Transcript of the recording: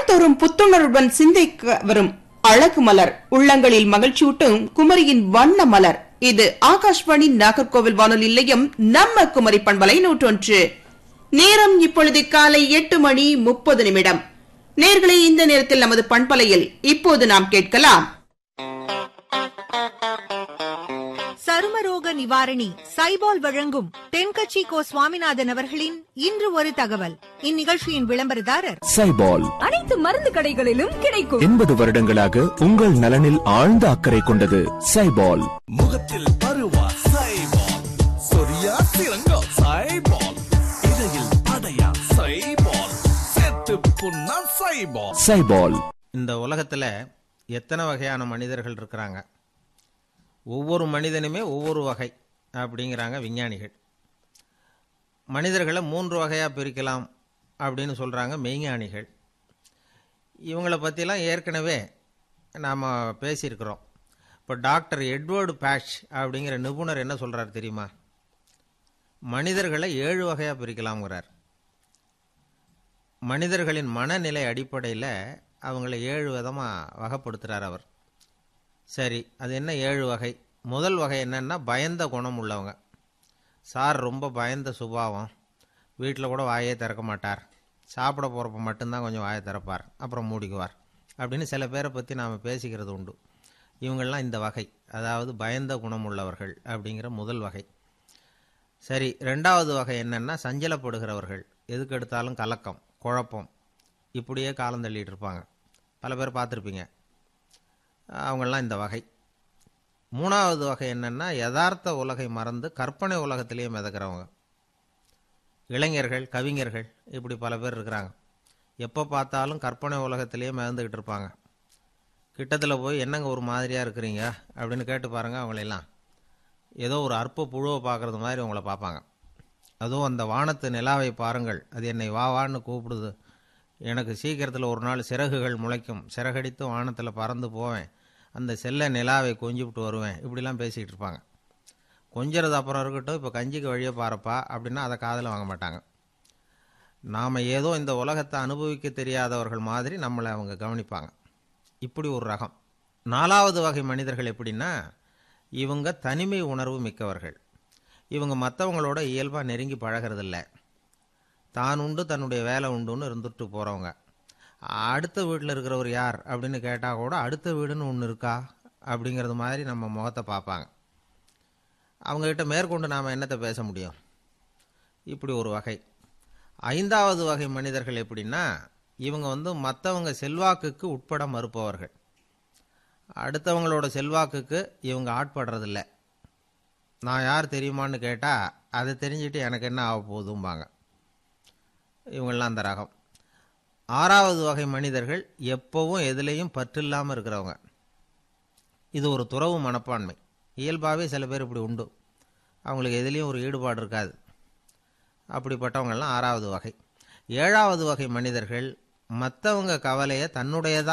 நாள்தோறும் புத்துணர்வுடன் சிந்தைக்கு வரும் அழகு மலர் உள்ளங்களில் மகிழ்ச்சியூட்டும் குமரியின் வண்ண மலர் இது ஆகாஷ்வாணி நாகர்கோவில் வானொலி நிலையம் நம்ம குமரி பண்பலை நூற்றொன்று நேரம் இப்பொழுது காலை எட்டு மணி முப்பது நிமிடம் நேர்களை இந்த நேரத்தில் நமது பண்பலையில் இப்போது நாம் கேட்கலாம் சருமரோக நிவாரணி சைபால் வழங்கும் தென்கட்சி கோ சுவாமிநாதன் அவர்களின் இன்று ஒரு தகவல் இந்நிகழ்ச்சியின் விளம்பரதாரர் சைபால் அனைத்து மருந்து கடைகளிலும் கிடைக்கும் எண்பது வருடங்களாக உங்கள் நலனில் ஆழ்ந்த அக்கறை கொண்டது சைபால் முகத்தில் பருவா சைபால் சொரியா சிறங்கா சைபால் இடையில் அடையா சைபால் செத்து புண்ணா சைபால் சைபால் இந்த உலகத்தில் எத்தனை வகையான மனிதர்கள் இருக்கிறாங்க ஒவ்வொரு மனிதனுமே ஒவ்வொரு வகை அப்படிங்கிறாங்க விஞ்ஞானிகள் மனிதர்களை மூன்று வகையாக பிரிக்கலாம் அப்படின்னு சொல்கிறாங்க மெய்ஞானிகள் இவங்கள பற்றிலாம் ஏற்கனவே நாம் பேசியிருக்கிறோம் இப்போ டாக்டர் எட்வர்டு பேஷ் அப்படிங்கிற நிபுணர் என்ன சொல்கிறார் தெரியுமா மனிதர்களை ஏழு வகையாக பிரிக்கலாம்ங்கிறார் மனிதர்களின் மனநிலை அடிப்படையில் அவங்கள ஏழு விதமாக வகைப்படுத்துகிறார் அவர் சரி அது என்ன ஏழு வகை முதல் வகை என்னன்னா பயந்த குணம் உள்ளவங்க சார் ரொம்ப பயந்த சுபாவம் வீட்டில் கூட வாயே திறக்க மாட்டார் சாப்பிட போகிறப்ப மட்டும்தான் கொஞ்சம் வாயை திறப்பார் அப்புறம் மூடிக்குவார் அப்படின்னு சில பேரை பற்றி நாம் பேசிக்கிறது உண்டு இவங்கெல்லாம் இந்த வகை அதாவது பயந்த குணம் உள்ளவர்கள் அப்படிங்கிற முதல் வகை சரி ரெண்டாவது வகை என்னென்னா சஞ்சலப்படுகிறவர்கள் எதுக்கு எடுத்தாலும் கலக்கம் குழப்பம் இப்படியே காலம் தள்ளிட்டு இருப்பாங்க பல பேர் பார்த்துருப்பீங்க அவங்கெல்லாம் இந்த வகை மூணாவது வகை என்னென்னா யதார்த்த உலகை மறந்து கற்பனை உலகத்திலேயே மிதக்கிறவங்க இளைஞர்கள் கவிஞர்கள் இப்படி பல பேர் இருக்கிறாங்க எப்போ பார்த்தாலும் கற்பனை உலகத்திலேயே மிதந்துக்கிட்டு இருப்பாங்க கிட்டத்தில் போய் என்னங்க ஒரு மாதிரியாக இருக்கிறீங்க அப்படின்னு கேட்டு பாருங்கள் அவங்களெல்லாம் ஏதோ ஒரு அற்ப புழுவை பார்க்குறது மாதிரி உங்களை பார்ப்பாங்க அதுவும் அந்த வானத்து நிலாவை பாருங்கள் அது என்னை வா வான்னு கூப்பிடுது எனக்கு சீக்கிரத்தில் ஒரு நாள் சிறகுகள் முளைக்கும் சிறகடித்து வானத்தில் பறந்து போவேன் அந்த செல்ல நிலாவை கொஞ்சிவிட்டு வருவேன் இப்படிலாம் பேசிகிட்டு இருப்பாங்க கொஞ்சிறது அப்புறம் இருக்கட்டும் இப்போ கஞ்சிக்கு வழியே பாருப்பா அப்படின்னா அதை காதில் வாங்க மாட்டாங்க நாம் ஏதோ இந்த உலகத்தை அனுபவிக்க தெரியாதவர்கள் மாதிரி நம்மளை அவங்க கவனிப்பாங்க இப்படி ஒரு ரகம் நாலாவது வகை மனிதர்கள் எப்படின்னா இவங்க தனிமை உணர்வு மிக்கவர்கள் இவங்க மற்றவங்களோட இயல்பாக நெருங்கி பழகிறதில்ல தான் உண்டு தன்னுடைய வேலை உண்டுன்னு இருந்துட்டு போகிறவங்க அடுத்த வீட்டில் இருக்கிறவர் யார் அப்படின்னு கேட்டால் கூட அடுத்த வீடுன்னு ஒன்று இருக்கா அப்படிங்கிறது மாதிரி நம்ம முகத்தை பார்ப்பாங்க அவங்கக்கிட்ட மேற்கொண்டு நாம் என்னத்தை பேச முடியும் இப்படி ஒரு வகை ஐந்தாவது வகை மனிதர்கள் எப்படின்னா இவங்க வந்து மற்றவங்க செல்வாக்குக்கு உட்பட மறுப்பவர்கள் அடுத்தவங்களோட செல்வாக்குக்கு இவங்க ஆட்படுறதில்ல நான் யார் தெரியுமான்னு கேட்டால் அதை தெரிஞ்சுட்டு எனக்கு என்ன ஆக போகுதும்பாங்க இவங்கெல்லாம் அந்த ரகம் ஆறாவது வகை மனிதர்கள் எப்போவும் எதுலேயும் பற்றில்லாமல் இருக்கிறவங்க இது ஒரு துறவு மனப்பான்மை இயல்பாகவே சில பேர் இப்படி உண்டு அவங்களுக்கு எதுலேயும் ஒரு ஈடுபாடு இருக்காது அப்படிப்பட்டவங்கெல்லாம் ஆறாவது வகை ஏழாவது வகை மனிதர்கள் மற்றவங்க கவலையை தன்னுடையதாக